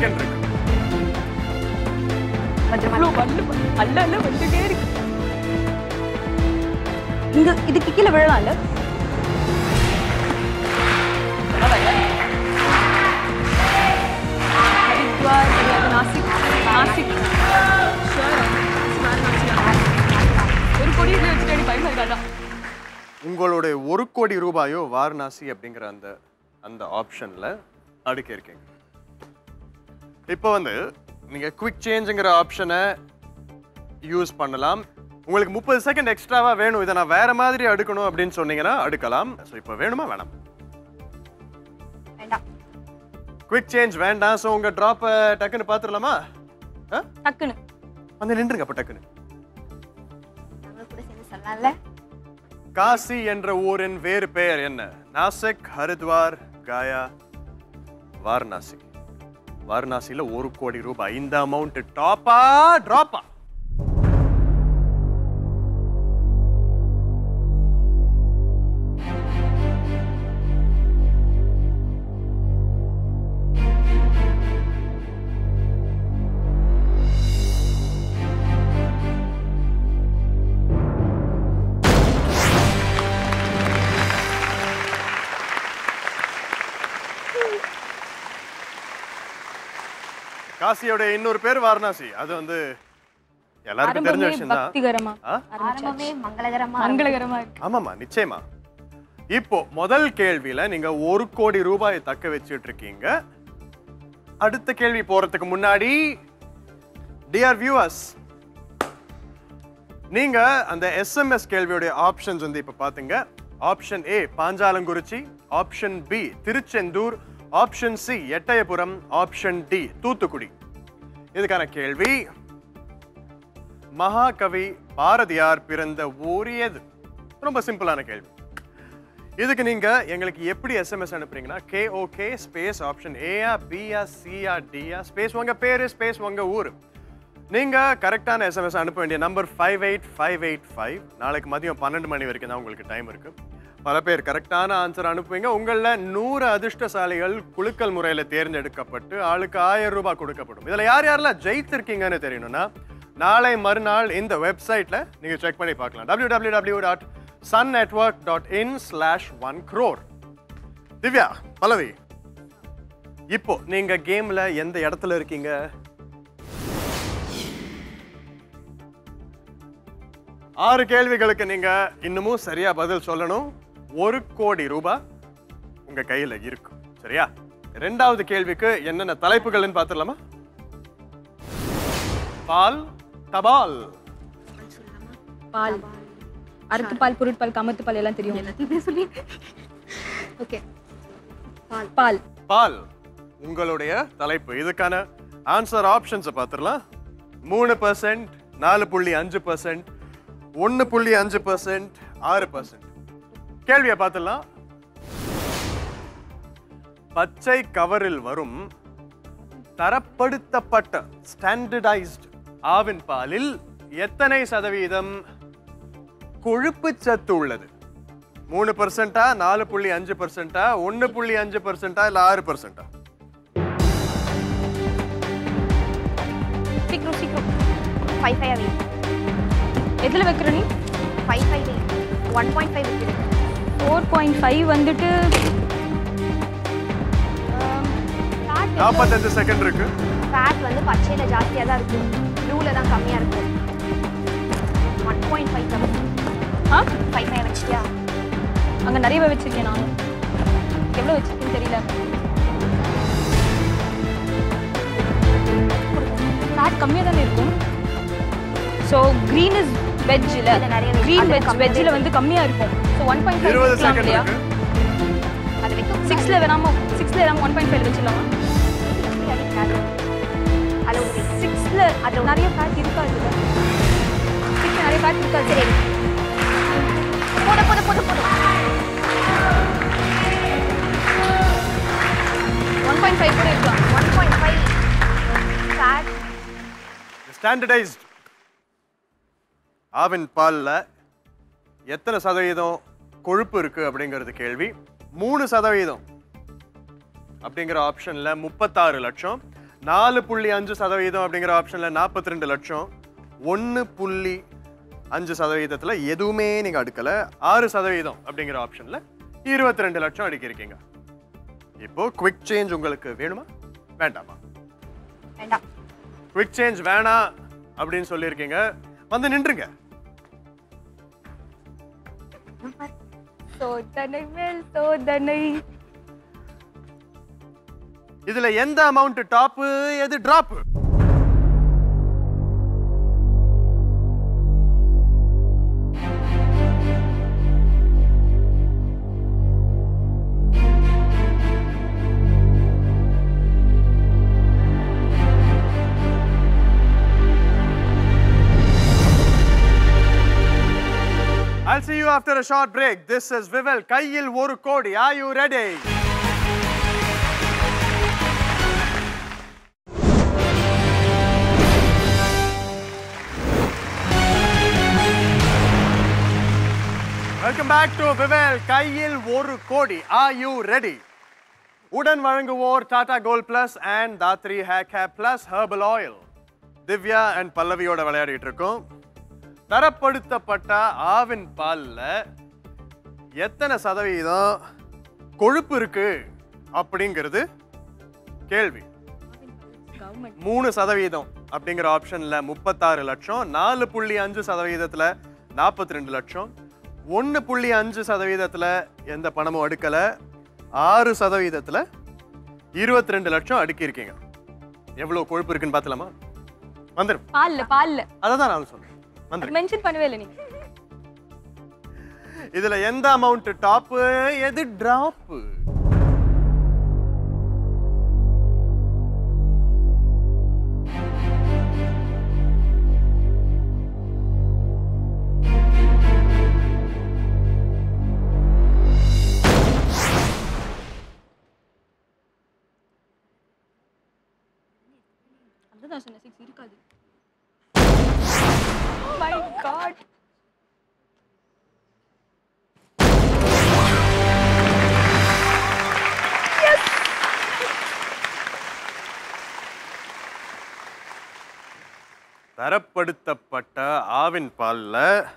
Second இருக்கு இவ்வளோ பல்லு பல்லு. அல்ல அல்ல வந்துட்டே இருக்கு இங்க இதுக்கு கீழே விழலாம்ல ஹரித்வார் கிடையாது நாசிக் நாசிக் Sure. ஒரு கொடி இதுல வச்சுட்டு பயமா இருக்காதா உங்களுடைய ஒரு கோடி ரூபாயோ வாரணாசி அப்படிங்கிற அந்த அந்த ஆப்ஷன்ல அடுக்க இருக்கீங்க இப்போ வந்து நீங்க குவிக் சேஞ்சுங்கிற ஆப்ஷனை யூஸ் பண்ணலாம் உங்களுக்கு முப்பது செகண்ட் எக்ஸ்ட்ராவா வேணும் இதை நான் வேற மாதிரி அடுக்கணும் அப்படின்னு சொன்னீங்கன்னா அடுக்கலாம் ஸோ இப்போ வேணுமா வேணாம் வேண்டாம் குவிக் சேஞ்ச் வேண்டாம் ஸோ உங்க ட்ராப்பை டக்குன்னு பார்த்துடலாமா ஆ? டக்குன்னு வந்து நின்றுங்க அப்போ டக்குன்னு நாங்களும் கூட சேர்ந்து சொல்லலாம்ல காசி என்ற ஊரின் வேறு பெயர் என்ன நாசிக் ஹரித்வார் காயா வாரணாசி வாரணாசியில ஒரு கோடி ரூபாய் இந்த அமௌண்ட் டாப்பா டிராப்பா காசியோட இன்னொரு பேர் வாரணாசி அது வந்து எல்லாருக்கும் தெரிஞ்ச ஆரம்பமே விஷயம் தான் பக்திகரமா ஆரம்பமே மங்களகரமா மங்களகரமா இருக்கு ஆமாமா நிச்சயமா இப்போ முதல் கேள்வியில நீங்க ஒரு கோடி ரூபாயை தக்க வச்சிட்டு இருக்கீங்க அடுத்த கேள்வி போறதுக்கு முன்னாடி டியர் வியூவர்ஸ் நீங்க அந்த எஸ்எம்எஸ் கேள்வியுடைய ஆப்ஷன்ஸ் வந்து இப்ப பாத்தீங்க option A Panchalankurichi option B Tiruchendur option C Ettayapuram option D Thoothukudi இதுக்கான கேள்வி மகாகவி பாரதியார் பிறந்த ஊர் எது ரொம்ப சிம்பிளான கேள்வி இதுக்கு நீங்க எங்களுக்கு எப்படி எஸ்எம்எஸ் அனுப்புறீங்கன்னா கேஓகே ஸ்பேஸ் ஆப்ஷன் ஏயா பியா சியா டியா ஸ்பேஸ் உங்க பேரு ஸ்பேஸ் உங்க ஊர் நீங்க கரெக்டான எஸ்எம்எஸ் அனுப்ப வேண்டிய number five eight five eight five நாளைக்கு மதியம் பன்னெண்டு மணி வரைக்கும் தான் உங்களுக்கு டைம் இருக்கு பல பேர் கரெக்டான ஆன்சர் அனுப்புவீங்க உங்களில் நூறு அதிர்ஷ்டசாலிகள் குலுக்கல் முறையில் தேர்ந்தெடுக்கப்பட்டு ஆளுக்கு ஆயிரம் ரூபாய் கொடுக்கப்படும் இதில் யார் யாரெல்லாம் ஜெயித்திருக்கீங்கன்னு தெரியணும்னா நாளை மறுநாள் இந்த வெப்சைட்ல நீங்க செக் பண்ணி பார்க்கலாம் W W W dot Sun network dot in slash one crore Divya Pallavi இப்போ நீங்க கேம்ல எந்த இடத்துல இருக்கீங்க ஆறு கேள்விகளுக்கு நீங்க இன்னமும் சரியா பதில் சொல்லணும் ஒரு கோடி ரூபாய் உங்க கையில இருக்கும் சரியா ரெண்டாவது கேள்விக்கு என்னென்ன தலைப்புகள்னு பார்த்துடலாமா பால் தபால் பால் அறுத்து பால் பொருட்பால் கமத்து பால் எல்லாம் தெரியும் எல்லாத்தையுமே சொல்லி ஓகே பால் பால் பால் உங்களுடைய தலைப்பு இதுக்கான ஆன்சர் ஆப்ஷன்ஸை பார்த்துடலாம் மூணு பர்சன்ட் நாலு புள்ளி அஞ்சு பர்சன்ட் ஒன்று புள்ளி அஞ்சு பர்சன்ட் ஆறு பர்சன்ட் கேள்வியை பார்த்துடலாம் பச்சை கவரில் வரும் தரப்படுத்தப்பட்ட ஸ்டாண்டர்டைஸ்ட் ஆவின் பாலில் எத்தனை சதவீதம் கொழுப்பு சத்து உள்ளது மூணு பர்சன்டா நாலு புள்ளி அஞ்சு பர்சன்டா ஒன்று புள்ளி அஞ்சு பர்சன்டா இல்லை ஆறு பர்சன்டா சீக்கிரம் சீக்கிரம் ஃபைவ் ஃபைவ் அவை எதுல வைக்கிற நீ five five one point five வைக்கிறேன் ஃபோர் பாயிண்ட் ஃபைவ் வந்துட்டு நாற்பத்தஞ்சு செகண்ட் இருக்கு ஃபேட் வந்து பச்சையில் ஜாஸ்தியாக தான் இருக்கும் ப்ளூவில் தான் கம்மியாக இருக்கும் one point five seven ah five five வச்சிட்டியா அங்க நிறையவே வச்சிருக்கேன் நான் எவ்வளவு வச்சிருக்கேன்னு தெரியல ஃபேட் கம்மியாக தானே இருக்கும் ஸோ க்ரீன் இஸ் வெஜ்ஜில் இதுல நிறைய veg- க்ரீன் அதுல வெஜ் கம்மியா வெஜ்ஜில் வந்து கம்மியாக இருக்கும் ஸோ ஒன் பாயிண்ட் ஃபைவ் இருபது வச்சுக்கலாம் செகண்ட் இல்லையா இருக்கு அது வைக்க சிக்ஸில் வேணாமா சிக்ஸில் வேணாமா ஒன் பாயிண்ட் ஃபைவ் வச்சிடலாமா ஹலோ சிக்ஸில் அது நிறைய ஃபேட் இருக்காது சிக்ஸில் நிறைய ஃபேட் இருக்காது சரி போத போத போத போத ஒன் பாயிண்ட் ஃபைவ் கூட இருக்கலாம் one point five fat standardised Aavin பால்ல எத்தனை சதவீதம் கொழுப்பு இருக்கு அப்படிங்கிறது கேள்வி மூணு சதவீதம் அப்படிங்கிற ஆப்ஷன்ல முப்பத்தாறு லட்சம் நாலு புள்ளி அஞ்சு சதவீதம் அப்படிங்கிற ஆப்ஷன்ல நாற்பத்தி ரெண்டு லட்சம் ஒன்று புள்ளி அஞ்சு சதவீதத்தில் எதுவுமே நீங்கள் அடுக்கல ஆறு சதவீதம் அப்படிங்கிற ஆப்ஷன்ல இருபத்தி ரெண்டு லட்சம் அடுக்கியிருக்கீங்க இப்போ குவிக் சேஞ்ச் உங்களுக்கு வேணுமா வேண்டாமா வேண்டாம் குவிக் சேஞ்ச் வேணாம் அப்படின்னு சொல்லியிருக்கீங்க வந்து நின்றுங்க சோதனை மேல் சோதனை இதுல எந்த அமௌண்ட் டாப் எது drop I'll see you after a short break. This is Vivel. கையில் ஒரு கோடி. Are you ready? Welcome back to Vivel கையில் ஒரு கோடி ஆர் யூ ரெடி உடன் வழங்குவோர் Tata gold plus and Dhathri ஹேக் ஹேப் plus herbal oil Divya and பல்லவியோட விளையாடிட்டு இருக்கோம் தரப்படுத்தப்பட்ட ஆவின் பால்ல எத்தனை சதவீதம் கொழுப்பு இருக்கு அப்படிங்கிறது கேள்வி கவர்மெண்ட் மூணு சதவீதம் அப்படிங்கிற ஆப்ஷன்ல முப்பத்தாறு லட்சம் நாலு புள்ளி அஞ்சு சதவீதத்துல நாற்பத்தி ரெண்டு லட்சம் ஒன்று புள்ளி அஞ்சு சதவீதத்துல எந்த பணமும் அடுக்கல ஆறு சதவீதத்துல இருபத்தி ரெண்டு லட்சம் அடுக்கியிருக்கீங்க எவ்வளவு கொழுப்பு இருக்குன்னு பார்த்தலாமா வந்துடும் பால்ல பால்ல அதை தான் நான் சொல்றேன் வந்துடும் மென்ஷன் பண்ணவே இல்லை நீங்க இதுல எந்த அமௌண்ட் டாப் எது டிராப் அதுதான் சொன்னேன் சிக்ஸ் இருக்காது மை காட் தரப்படுத்தப்பட்ட ஆவின் பால்ல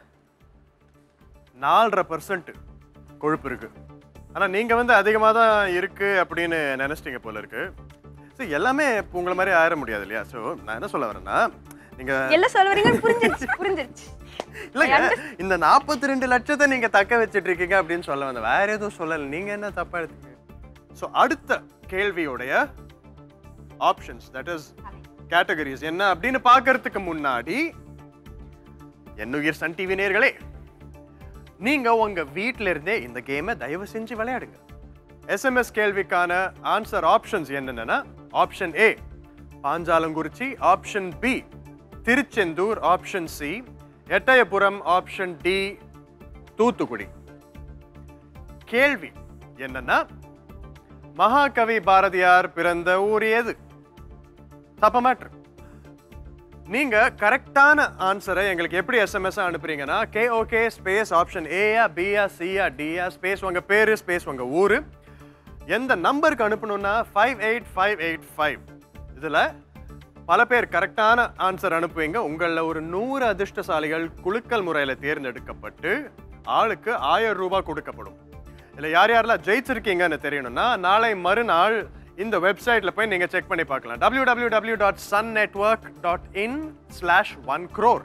நாலரை பர்சன்ட் கொழுப்பு இருக்கு ஆனா நீங்க வந்து அதிகமாக தான் இருக்கு அப்படின்னு நினைச்சிட்டீங்க போல இருக்கு ஸோ எல்லாமே இப்போ உங்களை மாதிரி ஆயிட முடியாது இல்லையா ஸோ நான் என்ன சொல்ல வரேன்னா நீங்க எல்லாம் சொல்ல வரீங்கன்னு புரிஞ்சிருச்சு புரிஞ்சிருச்சு இல்லைங்க இந்த நாற்பத்தி ரெண்டு லட்சத்தை நீங்க தக்க வச்சிட்டு இருக்கீங்க அப்படின்னு சொல்ல வந்தேன் வேற எதுவும் சொல்லலை நீங்க என்ன தப்பா எடுத்தீங்க ஸோ அடுத்த கேள்வியுடைய ஆப்ஷன்ஸ் தட் இஸ் கேட்டகரிஸ் என்ன அப்படின்னு பார்க்கறதுக்கு முன்னாடி என்னுயிர் சன் டிவி நேர்களே நீங்க உங்க வீட்ல இருந்தே இந்த கேமை தயவு செஞ்சு விளையாடுங்க எஸ்எம்எஸ் கேள்விக்கான ஆன்சர் ஆப்ஷன்ஸ் என்னென்னா option A Panchalankurichi option B Tiruchendur option C Ettayapuram option D Thoothukudi கேள்வி என்னன்னா மகாகவி பாரதியார் பிறந்த ஊர் எது தப்ப மாற்று நீங்க கரெக்டான ஆன்சரை எங்களுக்கு எப்படி எஸ்எம்எஸ் அனுப்புறீங்கன்னா கே ஓகே ஸ்பேஸ் ஆப்ஷன் ஏயா பியா சியா டியா ஸ்பேஸ் உங்க பேரு ஸ்பேஸ் உங்க ஊரு எந்த நம்பருக்கு அனுப்பணும்னா five eight five eight five இதில் பல பேர் கரெக்டான ஆன்சர் அனுப்புவீங்க உங்களில் ஒரு நூறு அதிர்ஷ்டசாலிகள் குலுக்கல் முறையில் தேர்ந்தெடுக்கப்பட்டு ஆளுக்கு ஆயிரம் ரூபாய் கொடுக்கப்படும் இல்லை யார் யாரெல்லாம் ஜெயிச்சிருக்கீங்கன்னு தெரியணும்னா நாளை மறுநாள் இந்த வெப்சைட்ல போய் நீங்க செக் பண்ணி பார்க்கலாம் W W W dot Sun network dot in slash one crore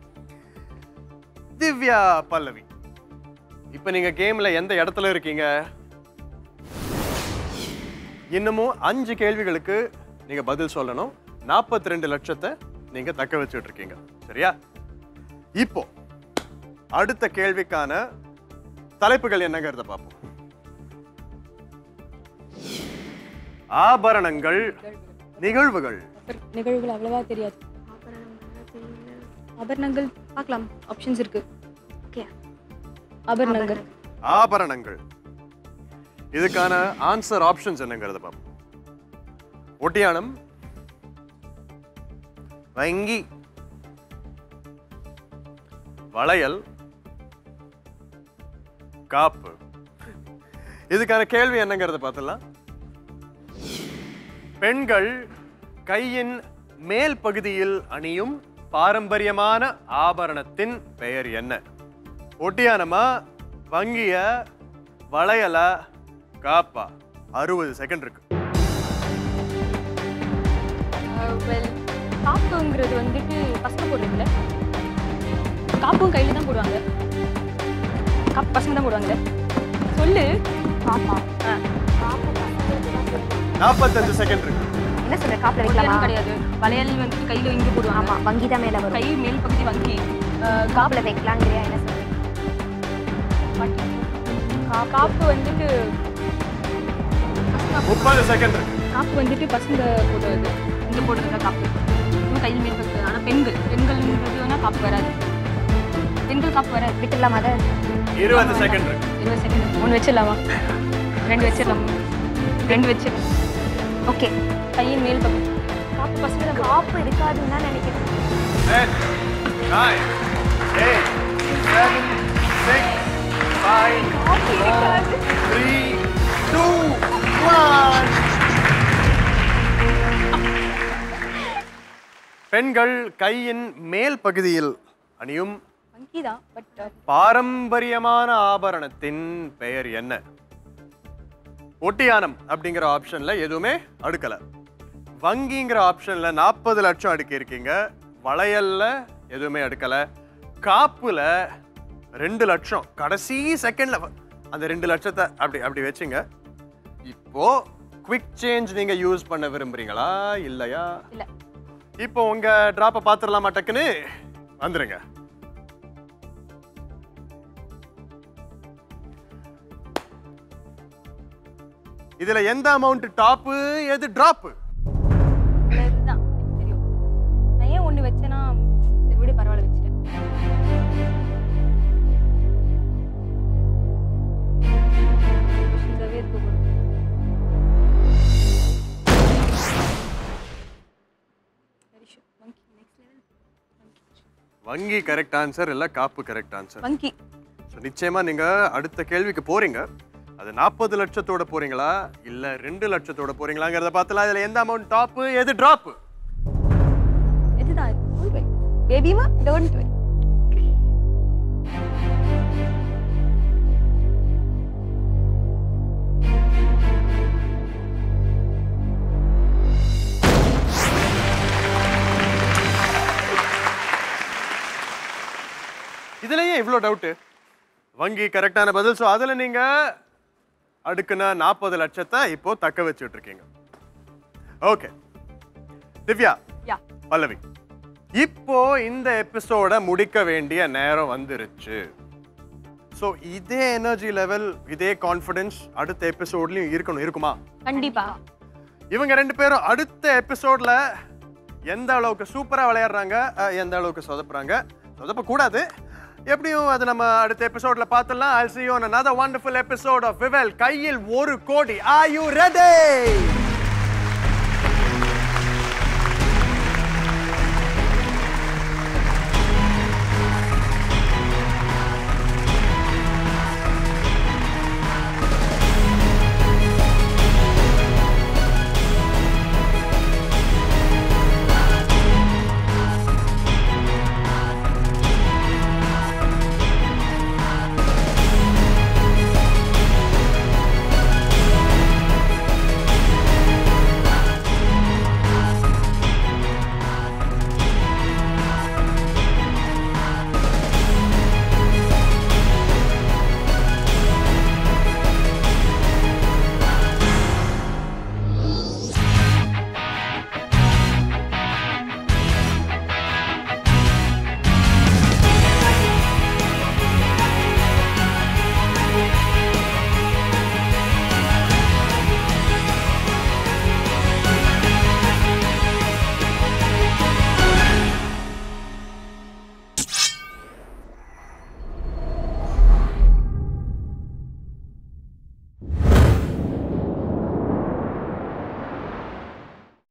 Divya Pallavi இப்போ நீங்க கேம்ல எந்த இடத்துல இருக்கீங்க இன்னமும் அஞ்சு கேள்விகளுக்கு நீங்க பதில் சொல்லணும் நாற்பத்தி ரெண்டு லட்சத்தை நீங்க தக்க வச்சுட்டு இருக்கீங்க சரியா இப்போ அடுத்த கேள்விக்கான தலைப்புகள் என்னங்கிறத பார்ப்போம் ஆபரணங்கள் நிகழ்வுகள் அப்புறம் நிகழ்வுகள் அவ்வளவா தெரியாது ஆபரணங்கள் பார்க்கலாம் ஆப்ஷன்ஸ் இருக்கு ஓகே ஆபரணங்கள் ஆபரணங்கள் இதுக்கான ஆன்சர் ஆப்ஷன்ஸ் என்னங்கிறத பார்ப்போம் ஒட்டியானம் வங்கி வளையல் காப்பு இதுக்கான கேள்வி என்னங்கிறத பார்த்துலாம் பெண்கள் கையின் மேல் பகுதியில் அணியும் பாரம்பரியமான ஆபரணத்தின் பெயர் என்ன ஒட்டியானமா வங்கிய வளையல காப்பா அறுபது செகண்ட் இருக்கு வெல் காப்புங்கிறது வந்துட்டு பசங்க போடுறதுல காப்பும் கையில தான் போடுவாங்க காப்பு பசங்க தான் போடுவாங்கல்ல சொல்லு காப்பா ஆ, காப்பு பசங்களுக்கு தான் தெரியும். நாற்பத்தஞ்சு செகண்ட் இருக்கு என்ன சொல்ற காப்புல வளையல் வைக்கலாமா கிடையாது வளையல் வந்துட்டு கையில இங்க போடுவாங்க ஆமா வங்கி தான் மேல வரும் கை மேல் பகுதி வங்கி அஹ், காப்புல வைக்கலாங்கிறியா என்ன சொல்ற காப்பு காப்பு வந்துட்டு முப்பது செகண்ட் இருக்கு காப்பு வந்துட்டு பசங்க போடுறது இங்க போடுறது காப்பு இன்னும் கையில் மேல் பகுதி ஆனா பெண்கள் பெண்கள்ன்றது வேணா காப்பு வராது பெண்கள் காப்பு வராது விட்டுலாமா அதை இருபது செகண்ட் இருக்கு இருபது செகண்ட் ஒன்று வச்சிடலாமா ரெண்டு வச்சிடலாமா ரெண்டு வச்சிடலாம் ஓகே கையின் மேல் பகுதி காப்பு பசங்க தான் போடுவாங்க. காப்பு இருக்காதுன்னு தான் நினைக்கிறேன் Ten, nine, eight, seven, six, five, four, three, two, one. பெண்கள் கையின் மேல் பகுதியில் அணியும் வங்கி தான் பட் பாரம்பரியமான ஆபரணத்தின் பெயர் என்ன ஒட்டியானம் அப்படிங்கிற ஆப்ஷன்ல எதுவுமே அடுக்கல வங்கிங்கிற ஆப்ஷன்ல நாற்பது லட்சம் அடுக்கி இருக்கீங்க வளையல்ல எதுவுமே அடுக்கல காப்புல ரெண்டு லட்சம் கடைசி செகண்ட்ல அந்த ரெண்டு லட்சத்தை அப்படி அப்படி வச்சுங்க இப்போ குவிக் சேஞ்ச் நீங்க யூஸ் பண்ண விரும்புறீங்களா இல்லையா இல்ல இப்போ உங்க டிராப்பை பார்த்துடலாமா டக்குன்னு வந்துருங்க இதுல எந்த அமௌண்ட் டாப்பு எது டிராப்பு இதுதான் தெரியும் நான் ஏன் ஒன்று வச்சேன்னா சரி விடு பரவாயில்ல வச்சுட்டேன் Questions ஆவே இருக்க போகுது. Very sure. Monkey, next level. வங்கி கரெக்ட் ஆன்சர் இல்ல காப்பு கரெக்ட் ஆன்சர் Monkey. ஸோ நிச்சயமா நீங்க அடுத்த கேள்விக்கு போறீங்க அது நாற்பது லட்சத்தோட போறீங்களா இல்ல ரெண்டு லட்சத்தோட போறீங்களாங்கிறத பார்த்தலாம் இதுல எந்த அமௌண்ட் டாப்பு எது டிராப் இதுதான் இது. Don't worry. Baby-மா, don't worry. இதுலயே இவ்வளோ டவுட்டு வங்கி கரெக்டான பதில் ஸோ அதுல நீங்க அடுக்குன நாற்பது லட்சத்தை இப்போ தக்க வச்சுட்டு இருக்கீங்க ஓகே திவ்யா Yeah. பல்லவி இப்போ இந்த எபிசோட முடிக்க வேண்டிய நேரம் வந்துருச்சு ஸோ இதே எனர்ஜி லெவல் இதே கான்ஃபிடன்ஸ் அடுத்த எபிசோட்லயும் இருக்கணும் இருக்குமா கண்டிப்பா இவங்க ரெண்டு பேரும் அடுத்த எபிசோட்ல எந்த அளவுக்கு சூப்பரா விளையாடுறாங்க அஹ், எந்த அளவுக்கு சொதப்புறாங்க சொதப்ப கூடாது எப்படியும் அது நம்ம அடுத்த எபிசோட்ல பார்த்துடலாம் I'll see you on another wonderful episode of விவல் கையில் ஒரு கோடி are you ready